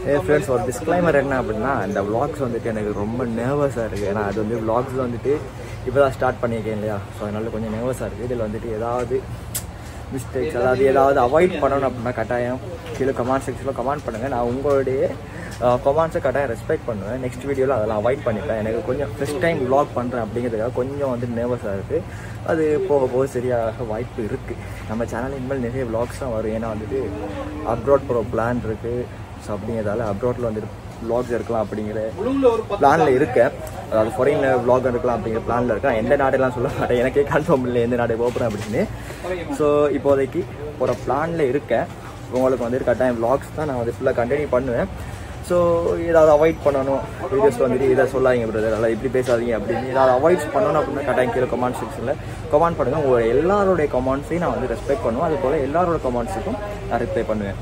ஏ friends ஒரு disclaimer என்ன அப்படின்னா இந்த vlogs வந்துட்டு எனக்கு ரொம்ப நர்வஸாக இருக்குது ஏன்னா அது வந்து vlogs வந்துட்டு இப்போ தான் ஸ்டார்ட் பண்ணியிருக்கேன் இல்லையா ஸோ அதனால கொஞ்சம் நர்வஸாக இருக்குது இதில் வந்துட்டு ஏதாவது மிஸ்டேக்ஸ் அதாவது ஏதாவது அவாய்ட் பண்ணணும் அப்படின்னா கட்டாயம் கீழே கமெண்ட் செக்ஷனில் கமெண்ட் பண்ணுங்கள் நான் உங்களுடைய கமெண்ட்ஸை கட்டாயம் ரெஸ்பெக்ட் பண்ணுவேன் நெக்ஸ்ட் வீடியோவில் அதெல்லாம் அவாய்ட் பண்ணிப்பேன் எனக்கு கொஞ்சம் ஃபஸ்ட் டைம் vlog பண்ணுறேன் அப்படிங்கிறதுக்காக கொஞ்சம் வந்து நர்வஸாக இருக்குது அது போக போக சரியாக வாய்ப்பு இருக்குது நம்ம சேனல் இனிமேல் நிறைய vlogs தான் வரும் ஏன்னா வந்துட்டு அப்ராட் போகிற பிளான் இருக்குது ஸோ அப்படிங்கிறதால அப்ராட்டில் வந்துட்டு vlogs எடுக்கலாம் அப்படிங்கிற பிளானில் இருக்கேன் அதாவது ஃபாரினில் vlog எடுக்கலாம் அப்படிங்கிற பிளானில் இருக்கேன் எந்த நாடெல்லாம் சொல்ல மாட்டேன் எனக்கே கன்ஃபார்ம் இல்லை எந்த நாடு போகிறேன் அப்படின்னு ஸோ இப்போதைக்கு ஒரு பிளானில் இருக்கேன் உங்களுக்கு வந்துட்டு கட்டாயம் vlogs தான் நான் வந்து ஃபுல்லாக கண்டினியூ பண்ணுவேன் ஸோ ஏதாவது அவாய்ட் பண்ணணும் வீடியோஸ் வந்துட்டு இதை சொல்லாதீங்க பிரதர் அதெல்லாம் இப்படி பேசாதீங்க அப்படின்னு ஏதாவது அவாய்ட் பண்ணணும் அப்படின்னா கட்டாயம் கீழே கமெண்ட் செக்ஷனில் கமெண்ட் பண்ணுங்கள் உங்கள் எல்லாருடைய கமெண்ட்ஸையும் நான் வந்து ரெஸ்பெக்ட் பண்ணுவேன் அது போல் எல்லாரோட கமெண்ட்ஸுக்கும் நான் ரிப்ளை பண்ணுவேன்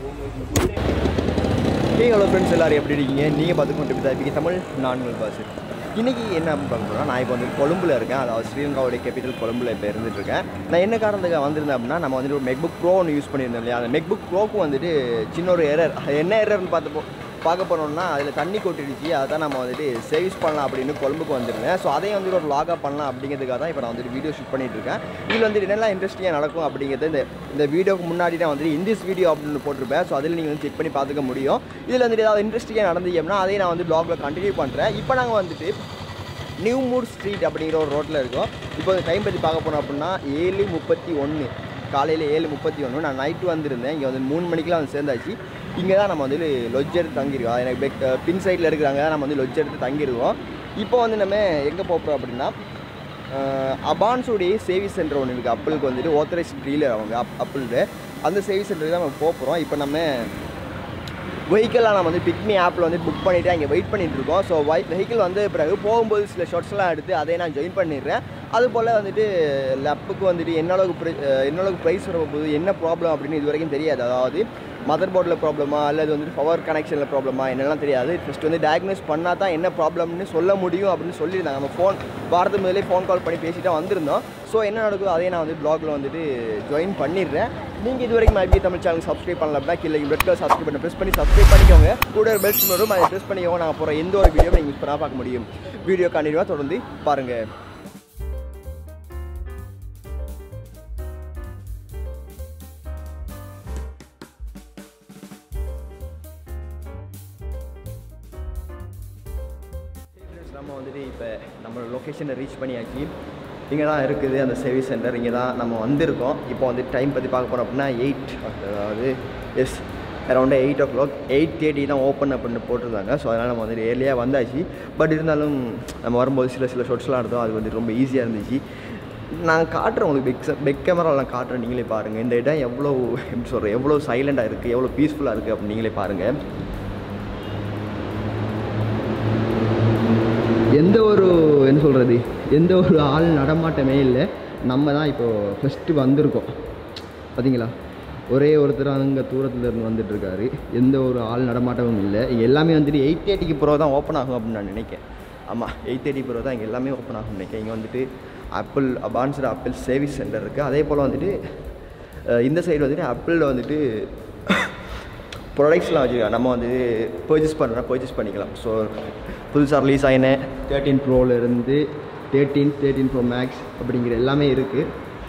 ஹே ஹலோ ஃப்ரெண்ட்ஸ் எல்லாரும் எப்படி இருக்கீங்க நீங்கள் பார்த்துக்கொண்டு இப்படி தான் இருக்கீங்க தமிழ் நான்கள் பாஸ் இன்றைக்கி என்ன அப்படின்னு பார்க்க போகிறோம் நான் இப்போ வந்து கொழும்புல இருக்கேன் அதாவது ஸ்ரீலங்காவுடைய கேபிட்டல் கொழும்புல இப்போ இருந்துட்டு இருக்கேன் நான் என்ன காரணத்துக்கு வந்திருந்தேன் அப்படின்னா நம்ம வந்துட்டு ஒரு மெக்புக் ப்ரோ ஒன்று யூஸ் பண்ணியிருந்தோம் இல்லையா அந்த மெக்புக் ப்ரோக்கும் வந்துட்டு சின்ன ஒரு எரர் என்ன எரர்னு பார்த்தப்போ பார்க்க போனோம்னா அதில் தண்ணி கொட்டிடுச்சு அதை தான் நம்ம வந்துட்டு சேவிஸ் பண்ணலாம் அப்படின்னு கொழும்புக்கு வந்திருந்தேன் ஸோ அதையும் வந்துட்டு ஒரு லாகாக பண்ணலாம் அப்படிங்கிறதுக்காக தான் இப்போ நான் வந்துட்டு வீடியோ ஷூட் பண்ணிட்டு இருக்கேன் இதில் வந்துட்டு என்னெல்லாம் இன்ட்ரெஸ்டிங்காக நடக்கும் அப்படிங்கிறது இந்த இந்த வீடியோக்கு முன்னாடி நான் வந்துட்டு இந்திஸ் வீடியோ அப்படின்னு போட்டிருப்பேன் ஸோ அதில் நீங்கள் வந்து செக் பண்ணி பார்த்துக்க முடியும் இதில் வந்துட்டு ஏதாவது இன்ட்ரெஸ்டிங்காக நடந்தீங்க அப்படின்னா அதையும் நான் வந்து ப்ளாகில் கண்டினியூ பண்ணுறேன் இப்போ நாங்கள் வந்துட்டு நியூ மூட் ஸ்ட்ரீட் அப்படிங்கிற ஒரு ரோட்டில் இருக்கோம் இப்போ டைம் பற்றி பார்க்க போனோம் அப்படின்னா ஏழு முப்பத்தி ஒன்று காலையில் ஏழு முப்பத்தி ஒன்று நான் நைட்டு வந்திருந்தேன் இங்கே வந்து மூணு மணிக்கெலாம் வந்து சேர்ந்தாச்சு இங்கே தான் நம்ம வந்து லொஜ் எடுத்து தங்கியிருக்கோம் அது எனக்கு பெக் பின் சைடில் இருக்கிறாங்க நம்ம வந்து லொஜ் எடுத்து தங்கியிருக்கோம் இப்போ வந்து நம்ம எங்கே போகிறோம் அப்படின்னா அபான்ஸுடைய சேவிஸ் சென்டர் ஒன்று இருக்குது அப்பிளுக்கு வந்துட்டு ஆத்தரைஸ் டீலர் அவங்க அப் அப்பிள்டு அந்த சேவிஸ் சென்டருக்கு தான் நம்ம போகிறோம் இப்போ நம்ம வெஹிக்கிளாக நம்ம வந்து பிக்மி ஆப்பில் வந்து புக் பண்ணிவிட்டு அங்கே வெயிட் பண்ணிட்டு இருக்கோம் ஸோ வை வெஹிக்கிள் வந்து பிறகு போகும்போது சில ஷார்ட்ஸ்லாம் எடுத்து அதை நான் ஜாயின் பண்ணிடுறேன் அது போல் வந்துட்டு லப்புக்கு வந்துட்டு என்ன அளவுக்கு pri- அஹ் என்ன அளவுக்கு ப்ரைஸ் வர போகுது என்ன ப்ராப்ளம் அப்படின்னு இது வரைக்கும் தெரியாது அதாவது மதர் போர்டில் ப்ராப்ளமா அல்லது வந்துட்டு பவர் கனெக்ஷனில் ப்ராப்ளமா என்னெல்லாம் தெரியாது ஃபஸ்ட் வந்து டயக்னோஸ் பண்ணால் தான் என்ன ப்ராப்ளம்னு சொல்ல முடியும் அப்படின்னு சொல்லியிருந்தாங்க நம்ம ஃபோன் வாரத்துக்கு முதலே ஃபோன் கால் பண்ணி பேசிட்டு வந்திருந்தோம் ஸோ என்ன நடக்குதோ அதையும் நான் வந்து ப்ளாகில் வந்துட்டு ஜாயின் பண்ணிடுறேன் நீங்கள் இது வரைக்கும் ஐபி தமிழ் சேனல் சப்ஸ்கிரைப் பண்ணல அப்படின்னா கீழே ரெட் கலர் சப்ஸ்கிரைப் பண்ண ப்ரெஸ் பண்ணி சப்ஸ்கிரைப் பண்ணிக்கோங்க கூட ஒரு பெல்ட் வரும் அதை ப்ரெஸ் பண்ணிக்கோங்க நாங்கள் போகிற எந்த ஒரு வீடியோ நீங்கள் இப்போ பார்க்க முடியும் வீடியோ கண்டினியூவாக தொடர்ந்து பாருங்கள் நம்ம வந்துட்டு இப்போ நம்ம லொக்கேஷனை ரீச் பண்ணியாச்சு இங்கே தான் இருக்குது அந்த சர்வீஸ் சென்டர் இங்கே தான் நம்ம வந்திருக்கோம் இப்போ வந்து டைம் பற்றி பார்க்க போகிறோம் அப்படின்னா எயிட் அதாவது as around eight o'clock eight thirty தான் ஓப்பன் அப்படின்னு போட்டிருந்தாங்க ஸோ அதனால் நம்ம வந்துட்டு ஏர்லியாக வந்தாச்சு பட் இருந்தாலும் நம்ம வரும்போது சில சில ஷார்ட்ஸ்லாம் எடுத்தோம் அது வந்து ரொம்ப ஈஸியாக இருந்துச்சு நான் காட்டுறேன் உங்களுக்கு பெக் பெக் கேமராலாம் காட்டுறேன் நீங்களே பாருங்கள் இந்த இடம் எவ்வளோ எப்படி சொல்கிறேன் எவ்வளோ சைலண்டாக இருக்குது எவ்வளோ பீஸ்ஃபுல்லாக இருக்குது அப்படின்னு நீங்களே பாருங்கள் எந்த ஒரு என்ன சொல்கிறது எந்த ஒரு ஆள் நடமாட்டமே இல்லை நம்ம தான் இப்போது ஃபஸ்ட்டு வந்திருக்கோம் பார்த்தீங்களா ஒரே ஒருத்தர் அங்கே தூரத்தில் இருந்து வந்துட்டு இருக்காரு எந்த ஒரு ஆள் நடமாட்டமும் இல்லை இங்கே எல்லாமே வந்துட்டு எயிட் தேர்ட்டிக்கு பிறகு தான் ஓப்பன் ஆகும் அப்படின்னு நான் நினைக்கிறேன் ஆமாம் எயிட் தேர்ட்டி பிறகு தான் இங்கே எல்லாமே ஓப்பன் ஆகும் நினைக்கிறேன் இங்கே வந்துட்டு ஆப்பிள் அபான்ஸ்டு ஆப்பிள் சர்வீஸ் சென்டர் இருக்குது அதே போல் வந்துட்டு அஹ், இந்த சைடு வந்துட்டு ஆப்பிளில் வந்துட்டு ப்ராடக்ட்ஸ்லாம் வச்சுருக்காங்க நம்ம வந்து பர்ச்சேஸ் பண்ணுறோம் பர்ச்சேஸ் பண்ணிக்கலாம் ஸோ புதுசாக ரிலீஸ் ஆகின தேர்ட்டீன் ப்ரோலேருந்து தேர்ட்டீன் தேர்ட்டீன் ப்ரோ மேக்ஸ் அப்படிங்கிற எல்லாமே இருக்குது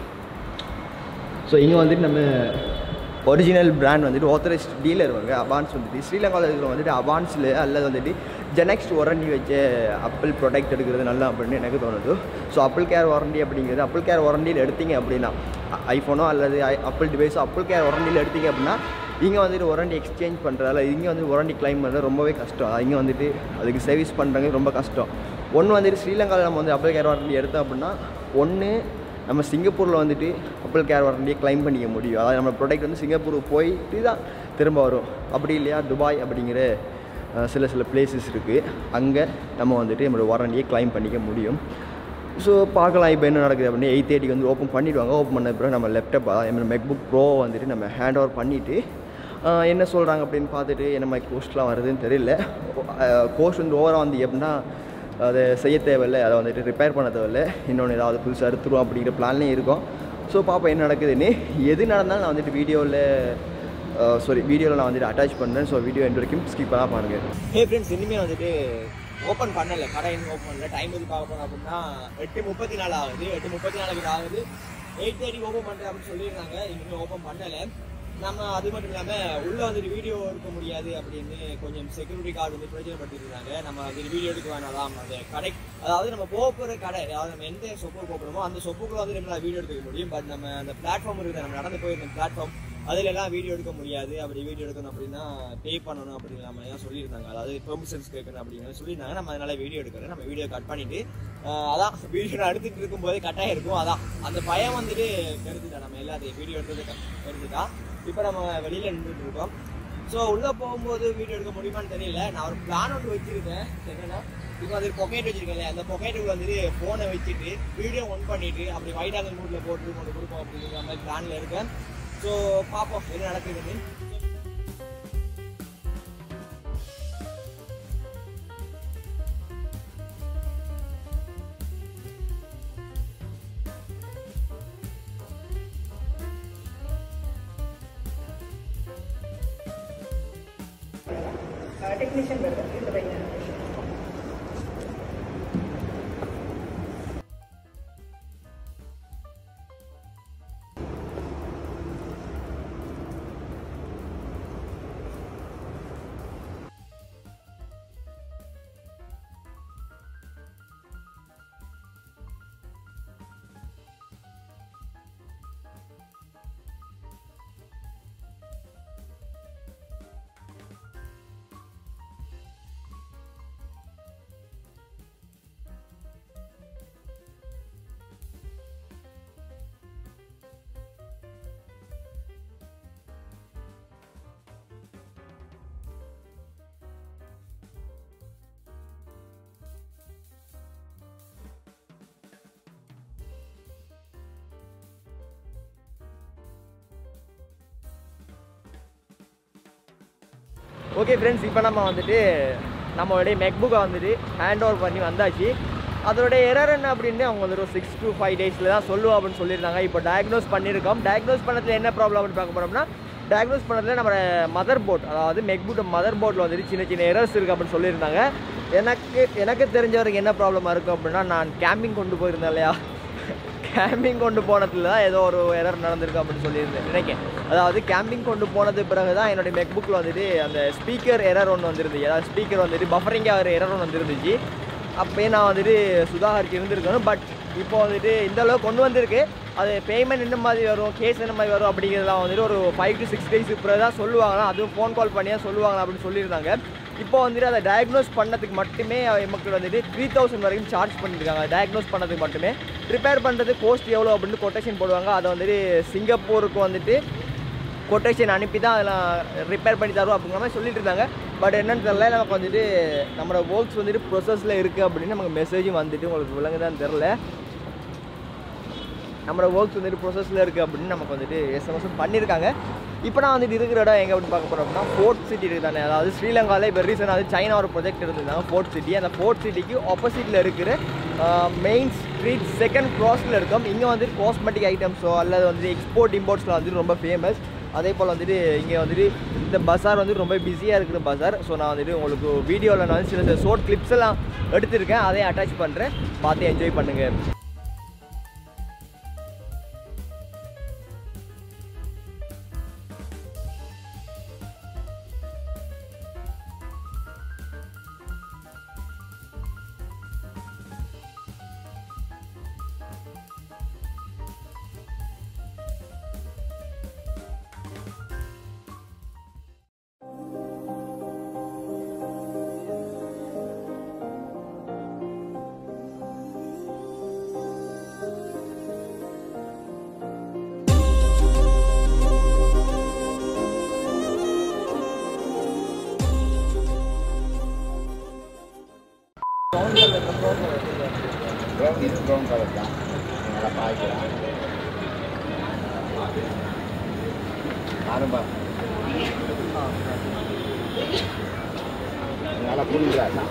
ஸோ இங்கே வந்துட்டு நம்ம ஒரிஜினல் பிராண்ட் வந்துட்டு ஆத்தரைஸ்ட் டீலர் வாங்க அபான்ஸ் வந்துட்டு ஸ்ரீலங்காவில் இருக்கிற வந்துட்டு அபான்ஸில் அல்லது வந்துட்டு ஜெனெக்ஸ்ட் வாரண்டி வச்ச அப்பிள் ப்ராடக்ட் எடுக்கிறது நல்லா அப்படின்னு எனக்கு தோணுது ஸோ அப்பிள் கேர் வாரண்டி அப்படிங்கிறது அப்பிள் கேர் வாரண்டியில் எடுத்தீங்க அப்படின்னா ஐஃபோனோ அல்லது அப்பிள் டிவைஸோ அப்பிள் கேர் வாரண்டியில் எடுத்தீங்க அப்படின்னா இங்கே வந்துட்டு வாரண்டி எக்ஸ்சேஞ்ச் பண்ணுறதால இங்கே வந்து வாரண்டி கிளைம் பண்ணுறது ரொம்பவே கஷ்டம் இங்கே வந்துட்டு அதுக்கு சர்வீஸ் பண்ணுறது ரொம்ப கஷ்டம் ஒன்று வந்துட்டு ஸ்ரீலங்காவில் நம்ம வந்து அப்பிள் கேர் வாரண்டி எடுத்தோம் அப்படின்னா ஒன்று நம்ம சிங்கப்பூரில் வந்துட்டு அப்பிள் கேர் வாரண்டியை கிளைம் பண்ணிக்க முடியும் அதாவது நம்ம ப்ராடக்ட் வந்து சிங்கப்பூருக்கு போயிட்டு தான் திரும்ப வரும் அப்படி இல்லையா துபாய் அப்படிங்கிற அஹ், சில சில பிளேசஸ் இருக்குது அங்கே நம்ம வந்துட்டு நம்மளோட வாரண்டியை கிளைம் பண்ணிக்க முடியும் ஸோ பார்க்கலாம் இப்போ என்ன நடக்குது அப்படின்னு எயிட் தேர்ட்டிக்கு வந்து ஓப்பன் பண்ணிவிடுவாங்க ஓப்பன் பண்ண பிறகு நம்ம லேப்டாப் அதாவது மெக்புக் ப்ரோ வந்துட்டு நம்ம ஹேண்ட் ஓவர் பண்ணிவிட்டு என்ன சொல்கிறாங்க அப்படின்னு பார்த்துட்டு என்ன மாதிரி கோஸ்ட்லாம் வருதுன்னு தெரியல கோஸ்ட் வந்து ஓவராக வந்து எப்படின்னா அதை செய்ய தேவையில்லை அதை வந்துட்டு ரிப்பேர் பண்ண தேவையில்ல இன்னொன்று ஏதாவது புதுசாக எடுத்துருவோம் அப்படிங்கிற பிளான்லேயும் இருக்கும் ஸோ பார்ப்போம் என்ன நடக்குதுன்னு எது நடந்தாலும் நான் வந்துட்டு வீடியோவில் சாரி வீடியோவில் நான் வந்துட்டு அட்டாச் பண்ணுறேன் ஸோ வீடியோ எண்ட் வரைக்கும் ஸ்கிப் பண்ணால் பாருங்கள் ஹே ஃப்ரெண்ட்ஸ் இனிமேல் வந்துட்டு ஓப்பன் பண்ணல கடை இன்னும் ஓப்பன் பண்ணல டைம் எதுக்கு ஆகும் அப்படின்னா எட்டு முப்பத்தி நாலு ஆகுது எட்டு முப்பத்தி நாலுக்கு ஆகுது எயிட் தேர்ட்டி ஓப்பன் பண்ணுறேன் அப்படின்னு சொல்லியிருந்தாங்க இன்னுமே ஓப்பன் பண்ணலை நம்ம அது மட்டும் இல்லாமல் உள்ளே வந்துட்டு வீடியோ எடுக்க முடியாது அப்படின்னு கொஞ்சம் செக்யூரிட்டி கார்டு வந்து பிரச்சனைப்படுத்திட்டு இருந்தாங்க நம்ம வந்துட்டு வீடியோ எடுக்க வேணாம் அந்த கடை அதாவது நம்ம போக போகிற கடை அதாவது நம்ம எந்த சொப்புக்கு போகிறோமோ அந்த சொப்புக்குள்ள வந்து நம்மளால் வீடியோ எடுக்க முடியும் பட் நம்ம அந்த பிளாட்ஃபார்ம் இருக்குது நம்ம நடந்து போயிருந்த பிளாட்ஃபார்ம் அதுல எல்லாம் வீடியோ எடுக்க முடியாது அப்படி வீடியோ எடுக்கணும் அப்படின்னா பே பண்ணணும் அப்படிங்கிற மாதிரி தான் சொல்லியிருந்தாங்க அதாவது பெர்மிஷன்ஸ் கேட்கணும் அப்படிங்கிற சொல்லியிருந்தாங்க நம்ம அதனால வீடியோ எடுக்கிறேன் நம்ம வீடியோ கட் பண்ணிட்டு ஆஹ் அதான் வீடியோ நான் எடுத்துட்டு இருக்கும்போதே கட்டாக இருக்கும் அதான் அந்த பயம் வந்துட்டு கருதுட்டா நம்ம எல்லாத்தையும் வீடியோ எடுத்தது கருதுட்டா இப்போ நம்ம வெளியில நின்றுட்டு இருக்கோம் ஸோ உள்ள போகும்போது வீடியோ எடுக்க முடியுமான்னு தெரியல நான் ஒரு பிளான் ஒன்று வச்சிருக்கேன் என்னன்னா இப்போ அது பொக்கெட் வச்சிருக்கேன் அந்த பொக்கெட்டுக்குள்ள வந்துட்டு ஃபோனை வச்சுட்டு வீடியோ ஒன் பண்ணிட்டு அப்படி வைட் ஆங்கிள் மூட்ல போட்டு கொண்டு கொடுப்போம் அப்படிங்கிற மாதிரி பிளான்ல இருக்கேன் ஸோ பார்ப்போம் என்ன நடக்குதுன்னு டெக்னீஷியன் வருது இந்த பையன் ஓகே ஃப்ரெண்ட்ஸ் இப்போ நம்ம வந்துட்டு நம்மளுடைய மெக்புக்கை வந்துட்டு ஹேண்ட் ஓவர் பண்ணி வந்தாச்சு அதோட எரர் என்ன அப்படின்னு அவங்க வந்துட்டு ஒரு சிக்ஸ் டு ஃபைவ் டேஸில் தான் சொல்லுவோம் அப்படின்னு சொல்லியிருந்தாங்க இப்போ டயக்னோஸ் பண்ணியிருக்கோம் டயக்னோஸ் பண்ணதுல என்ன ப்ராப்ளம் அப்படின்னு பார்க்க போகிறோம்னா டயக்னோஸ் பண்ணதுல நம்ம மதர் போர்ட் அதாவது மெக்புட் மதர் போர்டில் வந்துட்டு சின்ன சின்ன எரர்ஸ் இருக்குது அப்படின்னு சொல்லியிருந்தாங்க எனக்கு எனக்கு தெரிஞ்ச வரைக்கும் என்ன ப்ராப்ளமாக இருக்கும் அப்படின்னா நான் கேம்பிங் கொண்டு போயிருந்தேன் இல்லையா கேம்பிங் கொண்டு போனதுல தான் ஏதோ ஒரு எரர் நடந்திருக்கு அப்படின்னு சொல்லியிருந்தேன் நினைக்கிறேன் அதாவது கேம்பிங் கொண்டு போனது பிறகு தான் என்னுடைய மெக்புக்கில் வந்துட்டு அந்த ஸ்பீக்கர் எரர் ஒன்று வந்துருந்துச்சு அதாவது ஸ்பீக்கர் வந்துட்டு பஃபரிங் ஆகிற எரர் ஒன்று வந்துருந்துச்சு அப்போயே நான் வந்துட்டு சுதாகரிச்சு இருந்திருக்கணும் பட் இப்போ வந்துட்டு இந்த அளவுக்கு கொண்டு வந்திருக்கு அது பேமெண்ட் என்ன மாதிரி வரும் கேஸ் என்ன மாதிரி வரும் அப்படிங்கிறதுலாம் வந்துட்டு ஒரு ஃபைவ் டு சிக்ஸ் டேஸ் இப்போ தான் சொல்லுவாங்களாம் அதுவும் ஃபோன் கால் பண்ணி தான் சொல்லுவாங்களா அப்படின்னு சொல்லியிருந்தாங்க இப்போ வந்துட்டு அதை டயக்னோஸ் பண்ணதுக்கு மட்டுமே மக்கள் வந்துட்டு த்ரீ தௌசண்ட் வரைக்கும் சார்ஜ் பண்ணியிருக்காங்க டயக்னோஸ் பண்ணதுக்கு மட்டுமே ரிப்பேர் பண்ணுறது கோஸ்ட் எவ்வளோ அப்படின்னு கொட்டேஷன் போடுவாங்க அதை வந்துட்டு சிங்கப்பூருக்கு வந்துட்டு கொட்டேஷன் அனுப்பி தான் அதெல்லாம் ரிப்பேர் பண்ணி தருவோம் அப்படிங்கிற மாதிரி சொல்லிட்டு இருந்தாங்க பட் என்னன்னு தெரியல நமக்கு வந்துட்டு நம்மளோட ஒர்க்ஸ் வந்துட்டு ப்ரொசஸில் இருக்குது அப்படின்னு நமக்கு மெசேஜும் வந்துட்டு உங்களுக்கு விளங்குதான்னு தெரில நம்மளோட ஒர்க்ஸ் வந்துட்டு ப்ரொசஸில் இருக்குது அப்படின்னு நமக்கு வந்துட்டு எஸ்எம்எஸும் பண்ணியிருக்காங்க இப்போ நான் வந்துட்டு இருக்கிற இடம் எங்கே அப்படின்னு பார்க்க போகிறோம்னா ஃபோர்ட் சிட்டி இருக்குது தானே அதாவது ஸ்ரீலங்காவில் இப்போ ரீசனாக வந்து சைனா ஒரு ப்ரொஜெக்ட் இருந்திருந்தாங்க ஃபோர்ட் சிட்டி அந்த ஃபோர்ட் சிட்டிக்கு ஆப்போசிட்டில் இருக்கிற மெயின் ஸ்ட்ரீட் செகண்ட் க்ராஸில் இருக்கும் இங்கே வந்துட்டு காஸ்மெட்டிக் ஐட்டம்ஸோ அல்லது வந்துட்டு எக்ஸ்போர்ட் இம்போர்ட்ஸில் வந்துட்டு ரொம்ப ஃபேமஸ் அதே போல் வந்துட்டு இங்கே வந்துட்டு இந்த பஸார் வந்து ரொம்ப பிஸியாக இருக்கிற பஸார் ஸோ நான் வந்துட்டு உங்களுக்கு வீடியோவில் நான் வந்து சில சில ஷோர்ட் கிளிப்ஸ் எல்லாம் எடுத்திருக்கேன் அதையும் அட்டாச் பண்ணுறேன் பார்த்து என்ஜாய் பண்ணுங்கள் ப்ரௌன் இது ப்ரௌன் கலர் தான் நல்லா பாய்க்கலாம் ஆரம்பா நல்லா புரிஞ்சுக்கலாம்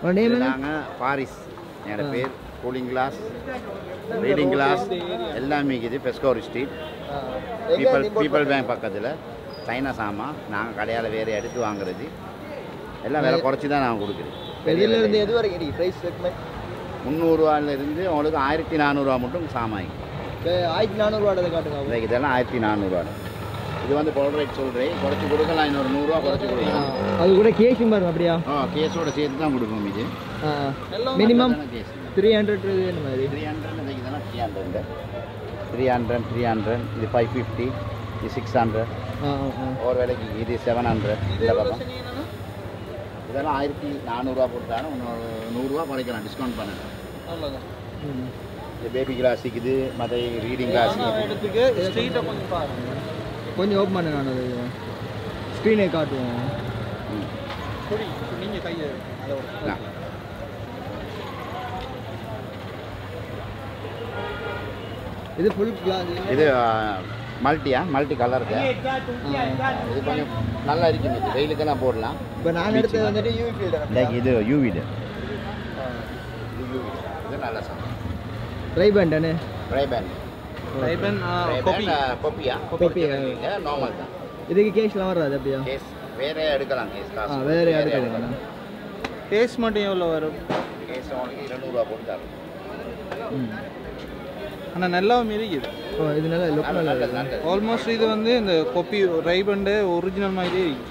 உங்கள் நேம் என்ன நாங்கள் பாரிஸ் என்னோட பேர் கூலிங் கிளாஸ் ரீடிங் கிளாஸ் எல்லாமே இருக்குது பெஸ்கோர் ஸ்ட்ரீட் பீப்பிள் பீப்பிள் பேங்க் பக்கத்தில் சைனா சாமான் நாங்கள் கடையால் வேறு எடுத்து வாங்குறது எல்லாம் விலை குறைச்சி தான் நான் கொடுக்குறேன் வெளியில இருந்து எது வரைக்கும் இருக்கு ப்ரைஸ் செக்மெண்ட் முந்நூறுவாலேருந்து உங்களுக்கு ஆயிரத்தி நானூறுரூவா மட்டும் சாமான் ஆயிரத்தி நானூறுவாடதை காட்டுங்க இந்த இதெல்லாம் ஆயிரத்தி நானூறுரூவா இது வந்து போல் ரேட் சொல்கிறேன் குறைச்சி கொடுக்கலாம் இன்னொரு நூறுரூவா குறைச்சி ஆ, கொடுக்கலாம் அது கூட கேஷும் பாருங்க அப்படியா ஆ கேஸோட சேர்த்து தான் கொடுப்போம் இது மினிமம் கேஸ் த்ரீ ஹண்ட்ரட் இந்த மாதிரி த்ரீ ஹண்ட்ரட் இதெல்லாம் three hundred three hundred three hundred இது ஃபைவ் ஃபிஃப்டி இது சிக்ஸ் ஹண்ட்ரட் ஆ ஆ ஆ ஒரு விலைக்கு இது செவன் ஹண்ட்ரட் இந்த பக்கம் இதெல்லாம் ஆயிரத்தி நானூறுரூவா கொடுத்தாலும் இன்னொரு நூறுரூவா குறைக்கலாம் டிஸ்கவுண்ட் பண்ணுறேன் ம். இந்த பேபி கிளாஸுக்கு இது மற்ற ரீடிங் கிளாஸ் இடத்துக்கு ஸ்ட்ரீட்டை கொஞ்சம் பாருங்க கொஞ்சம் ஓப்பன் பண்ண நான் அது ஸ்க்ரீனை காட்டுவோம் கொடி நீங்கள் கையை அதை ஒரு இது ஃபுல் கிளாஸ் இது மல்டியா மல்டி கலருக்கு இது கொஞ்சம் நல்லா இருக்கும் இது வெயிலுக்கெல்லாம் போடலாம் இப்போ நான் எடுத்தது வந்துட்டு யூவி ஃபீல்டர் லைக் இது யூவிடு இது யூவி இது நல்ல சாமான் ட்ரை பண்ணிட்டேன்னு ரைபேன் ரைபன் கொப்பி கொப்பியா Copy. நார்மல் தான் இதுக்கு கேஷ்லாம் வராது அப்படியா கேஸ் வேற எடுக்கலாம் கேஸ் ஆ காசு வேறு எடுக்கலாம் டேஸ்ட் மட்டும் எவ்வளோ வரும் கேஸ் உங்களுக்கு இருநூறுவா போட்டு தரும் ம் ஆனால் நல்லாவும் இருக்குது ஓ இது நல்லா லுக் நல்லா நல்லது இருக்கு நல்லது ஆல்மோஸ்ட் இது வந்து இந்த கொப்பி ரைபண்டு ஒரிஜினல் மாதிரியே இருக்கு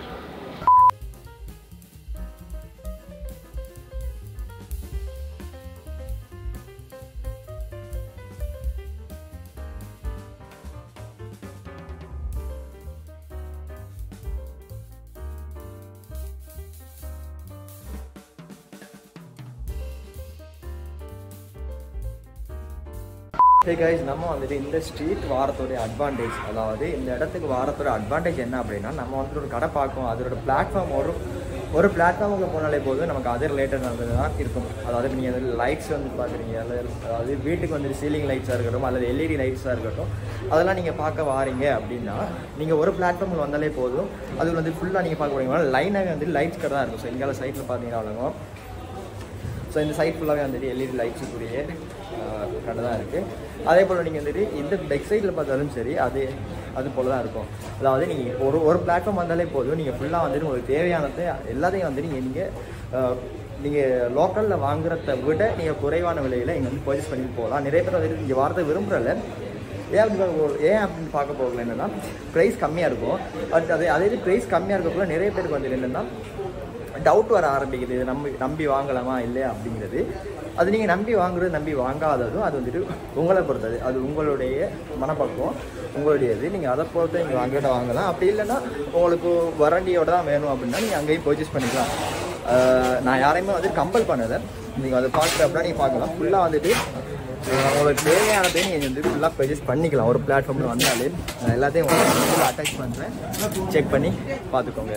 ஹே கைஸ் நம்ம வந்துட்டு இந்த ஸ்ட்ரீட் வாரத்தோடைய அட்வான்டேஜ் அதாவது இந்த இடத்துக்கு வாரத்தோட அட்வான்டேஜ் என்ன அப்படின்னா நம்ம வந்துட்டு ஒரு கடை பார்க்கும் அதோட பிளாட்ஃபார்ம் ஒரு ஒரு பிளாட்ஃபார்முக்கு போனாலே போதும் நமக்கு அது ரிலேட்டட் நடந்தது தான் இருக்கும் அதாவது நீங்கள் அதில் லைட்ஸ் வந்து பார்க்குறீங்க அல்லது அதாவது வீட்டுக்கு வந்துட்டு சீலிங் லைட்ஸாக இருக்கட்டும் அல்லது எல்இடி லைட்ஸாக இருக்கட்டும் அதெல்லாம் நீங்கள் பார்க்க வாரீங்க அப்படின்னா நீங்கள் ஒரு பிளாட்ஃபார்மில் வந்தாலே போதும் அது வந்து ஃபுல்லாக நீங்கள் பார்க்க போறீங்கன்னா லைனாக வந்து லைட்ஸ் கடை தான் இருக்கும் ஸோ இங்கே சைட்டில் பார்த்தீங்கன்னா அவ்வளோ ஸோ இந்த சைட் ஃபுல்லாகவே வந்துட்டு எல்இடி லைட்ஸுக்குரிய கடை தான் இருக்குது அதே போல் நீங்கள் வந்துட்டு இந்த பெக் சைடில் பார்த்தாலும் சரி அது அது போல் தான் இருக்கும் அதாவது நீங்கள் ஒரு ஒரு பிளாட்ஃபார்ம் வந்தாலே போதும் நீங்கள் ஃபுல்லாக வந்துட்டு உங்களுக்கு தேவையானது எல்லாத்தையும் வந்துட்டு நீங்கள் நீங்கள் லோக்கலில் வாங்குறத விட நீங்கள் குறைவான விலையில் இங்கே வந்து பர்ச்சேஸ் பண்ணிட்டு போகலாம் நிறைய பேர் வந்துட்டு இங்கே வாரத்தை விரும்புகிறல ஏன் அப்படி பார்க்க போ- ஏன் அப்படின்னு பார்க்க போகல என்னென்னா ப்ரைஸ் கம்மியாக இருக்கும் பட் அதே அதே ப்ரைஸ் கம்மியாக இருக்கக்குள்ள நிறைய பேருக்கு வந்துட்டு என்னென்னா டவுட் வர ஆரம்பிக்குது இது நம்பி நம்பி வாங்கலாமா இல்லையா அப்படிங்கிறது அது நீங்கள் நம்பி வாங்குறது நம்பி வாங்காததும் அது வந்துட்டு உங்களை பொறுத்தது அது உங்களுடைய மனப்பக்குவம் உங்களுடையது நீங்கள் அதை பொறுத்து நீங்கள் வாங்கிட்ட வாங்கலாம் அப்படி இல்லைன்னா உங்களுக்கு வரண்டியோட தான் வேணும் அப்படின்னா நீங்கள் அங்கேயும் பர்ச்சேஸ் பண்ணிக்கலாம் ஆஹ் நான் யாரையுமே வந்து கம்பல் பண்ணலை நீங்கள் அதை பார்க்குற அப்படின்னா நீங்கள் பார்க்கலாம் ஃபுல்லாக வந்துட்டு ஆஹ் உங்களுக்கு தேவையானதை நீங்கள் வந்து ஃபுல்லாக பர்ச்சேஸ் பண்ணிக்கலாம் ஒரு பிளாட்ஃபார்மில் வந்தாலே நான் எல்லாத்தையும் உங்களுக்கு அட்டாச் பண்ணுறேன் செக் பண்ணி பார்த்துக்கோங்க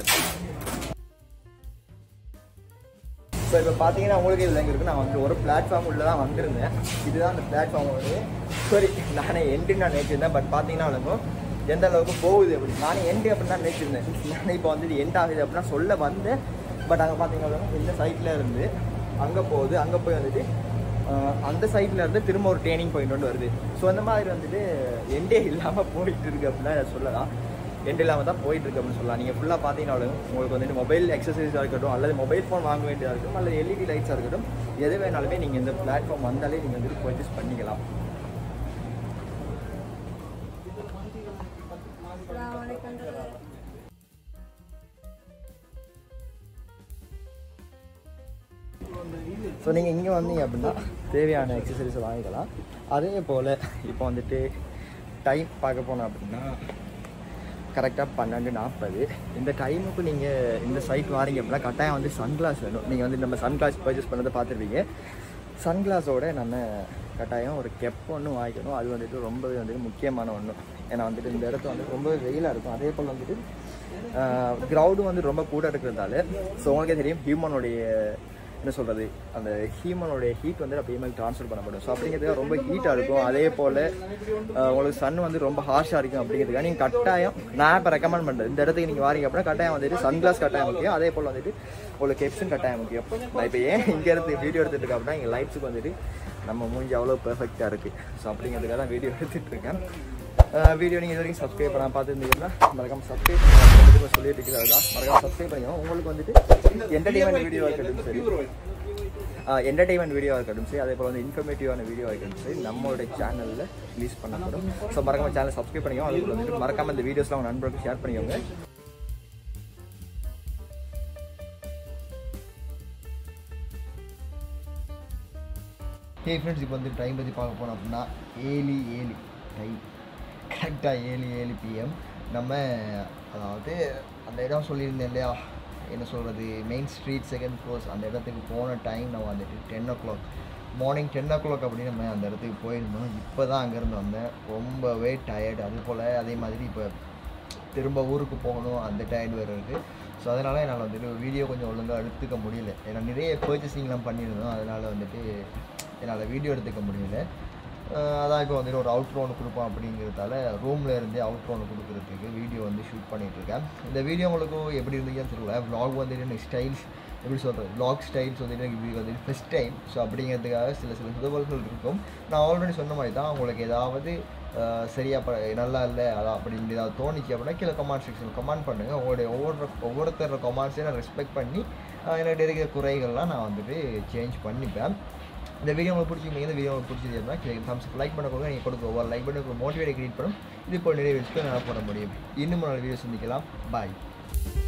ஸோ இப்போ பார்த்தீங்கன்னா உங்களுக்கு இதில் எங்கே இருக்குது நான் வந்து ஒரு பிளாட்ஃபார்ம் உள்ள தான் வந்திருந்தேன் இதுதான் அந்த பிளாட்ஃபார்ம் வந்து சரி நானே என்ட்ரி நான் நினைச்சிருந்தேன் பட் பார்த்தீங்கன்னா அவளுக்கும் எந்த அளவுக்கு போகுது அப்படி நானே என்ட்ரி அப்படின்னு தான் நினைச்சிருந்தேன் நானே இப்போ வந்து எண்ட் ஆகுது அப்படின்னா சொல்ல வந்தேன் பட் அங்கே பார்த்தீங்கன்னா இந்த சைட்டில் இருந்து அங்கே போகுது அங்கே போய் வந்துட்டு ஆஹ், அந்த சைட்டில் இருந்து திரும்ப ஒரு ட்ரைனிங் பாயிண்ட் ஒன்று வருது ஸோ அந்த மாதிரி வந்துட்டு எண்டே இல்லாமல் போயிட்டு இருக்கு அப்படின்னா இதை சொல்லலாம் எண்ட் இல்லாமல் தான் போயிட்டு இருக்கு அப்படின்னு சொல்லலாம் நீங்கள் ஃபுல்லாக பார்த்தீங்கன்னாலும் உங்களுக்கு வந்துட்டு மொபைல் எக்ஸசைஸாக இருக்கட்டும் அல்லது மொபைல் ஃபோன் வாங்க வேண்டியதாக இருக்கட்டும் அல்லது எல்இடி லைட்ஸாக இருக்கட்டும் எது வேணாலுமே நீங்கள் இந்த பிளாட்ஃபார்ம் வந்தாலே நீங்கள் வந்துட்டு பர்ச்சேஸ் பண்ணிக்கலாம் ஸோ நீங்கள் இங்கே வந்தீங்க அப்படின்னா தேவையான எக்ஸசைஸ் வாங்கிக்கலாம் அதே போல் இப்போ வந்துட்டு டைம் பார்க்க போனோம் அப்படின்னா கரெக்டாக பன்னெண்டு நாற்பது இந்த டைமுக்கு நீங்கள் இந்த சைட் வாரீங்க அப்படின்னா கட்டாயம் வந்து சன்கிளாஸ் வேணும் நீங்கள் வந்து நம்ம சன்கிளாஸ் பர்ச்சேஸ் பண்ணதை பார்த்துருப்பீங்க சன்கிளாஸோட நம்ம கட்டாயம் ஒரு கெப் ஒன்று வாங்கிக்கணும் அது வந்துட்டு ரொம்பவே வந்துட்டு முக்கியமான ஒன்று ஏன்னா வந்துட்டு இந்த இடத்துல வந்து ரொம்பவே வெயிலாக இருக்கும் அதே போல் வந்துட்டு க்ரௌடும் வந்து ரொம்ப கூட இருக்கிறதால ஸோ உங்களுக்கே தெரியும் ஹியூமனுடைய என்ன சொல்கிறது அந்த ஹியூமனோட ஹீட் வந்து அப்படியே மேலே ட்ரான்ஸ்ஃபர் பண்ணப்படும் ஸோ அப்படிங்கிறதுக்காக ரொம்ப ஹீட்டாக இருக்கும் அதே போல் உங்களுக்கு சன் வந்து ரொம்ப ஹார்ஷாக இருக்கும் அப்படிங்கிறதுக்காக நீங்கள் கட்டாயம் நான் இப்போ ரெக்கமெண்ட் பண்ணுறேன் இந்த இடத்துக்கு நீங்கள் வாரீங்க அப்படின்னா கட்டாயம் வந்துட்டு சன்கிளாஸ் கட்டாயம் முக்கியம் அதே போல் வந்துட்டு உங்களுக்கு கெப்ஸும் கட்டாயம் முக்கியம் நான் இப்போ ஏன் இங்கே இருந்து வீடியோ எடுத்துகிட்டு இருக்கேன் அப்படின்னா எங்கள் லைட்ஸுக்கு வந்துட்டு நம்ம மூஞ்சி அவ்வளோ பெர்ஃபெக்டாக இருக்குது ஸோ அப்படிங்கிறதுக்காக தான் வீடியோ எடுத்துகிட்டு இருக்கேன் வீடியோ நீங்கள் இது வரைக்கும் சப்ஸ்கிரைப் பண்ண பார்த்துருந்தீங்கன்னா மறக்காம சப்ஸ்கிரைப் பண்ணி சொல்லிட்டு இருக்கிறது தான் மறக்காம சப்ஸ்கிரைப் பண்ணிக்கணும் உங்களுக்கு வந்துட்டு என்டர்டைன்மெண்ட் வீடியோ இருக்கட்டும் சரி என்டர்டைன்மெண்ட் வீடியோ இருக்கட்டும் சரி அதே போல் வந்து இன்ஃபர்மேட்டிவான வீடியோ இருக்கட்டும் சரி நம்மளோட சேனலில் ரிலீஸ் பண்ணப்படும் ஸோ மறக்காம சேனல் சப்ஸ்கிரைப் பண்ணிக்கோங்க அதுக்கு வந்துட்டு மறக்காம இந்த வீடியோஸ்லாம் உங்கள் நண்பர்களுக்கு ஷேர் பண்ணிக்கோங்க ஹே ஃப்ரெண்ட்ஸ் இப்போ வந்து டைம் பற்றி பார்க்க போனோம் அப்படின்னா ஏழு ஏழு டைம் கரெக்டாக ஏழு ஏழு பிஎம் நம்ம அதாவது அந்த இடம் சொல்லியிருந்தேன் இல்லையா என்ன சொல்கிறது மெயின் ஸ்ட்ரீட் செகண்ட் ஃப்ளோர்ஸ் அந்த இடத்துக்கு போன டைம் நம்ம வந்துட்டு ten o'clock morning ten o'clock அப்படின்னு நம்ம அந்த இடத்துக்கு போயிருந்தோம் இப்போ தான் அங்கேருந்து வந்தேன் ரொம்பவே டயர்டு அது போல் அதே மாதிரி இப்போ திரும்ப ஊருக்கு போகணும் அந்த டயர்டு வேறு இருக்குது ஸோ அதனால் என்னால் வந்துட்டு வீடியோ கொஞ்சம் ஒழுங்காக எடுத்துக்க முடியல ஏன்னா நிறைய பர்ச்சேசிங்லாம் பண்ணியிருந்தோம் அதனால் வந்துட்டு என்னால் வீடியோ எடுத்துக்க முடியல அஹ் அதான் இப்போ வந்துட்டு ஒரு அவுட்ரோ ஒன்று கொடுப்போம் அப்படிங்கிறதால ரூமில் இருந்தே அவுட்ரோ ஒன்று கொடுக்குறதுக்கு வீடியோ வந்து ஷூட் பண்ணிகிட்ருக்கேன் இந்த வீடியோ உங்களுக்கு எப்படி இருந்துச்சுன்னு தெரியல vlog வந்துட்டு எனக்கு ஸ்டைல்ஸ் எப்படி சொல்கிறது vlog ஸ்டைல்ஸ் வந்துட்டு எனக்கு இது வந்துட்டு ஃபஸ்ட் டைம் ஸோ அப்படிங்கிறதுக்காக சில சில சுதவல்கள் இருக்கும் நான் ஆல்ரெடி சொன்ன மாதிரி தான் உங்களுக்கு ஏதாவது அஹ், சரியா ப நல்லா இல்லை அதான் அப்படின்னு ஏதாவது தோணுச்சு அப்படின்னா கீழே கமெண்ட் செக்ஷன் கமெண்ட் பண்ணுங்கள் உங்களுடைய ஒவ்வொரு ஒவ்வொருத்தரோட கமெண்ட்ஸையும் நான் ரெஸ்பெக்ட் பண்ணி அஹ், என்கிட்ட இருக்கிற குறைகள்லாம் நான் வந்துட்டு சேஞ்ச் பண்ணிப்பேன் இந்த வீடியோ உங்களுக்கு பிடிச்சிருந்தீங்க இந்த வீடியோ உங்களுக்கு பிடிச்சது அப்படின்னா கீழே தம்ஸ் லைக் பண்ண கொடுங்க நீங்கள் கொடுக்க ஒவ்வொரு லைக் பண்ணி உங்களுக்கு மோட்டிவேட் கிரியேட் பண்ணும் இது போல் நிறைய விஷயம் நான் பண்ண முடியும் இன்னும் நாலு வீடியோ சந்திக்கலாம் பாய்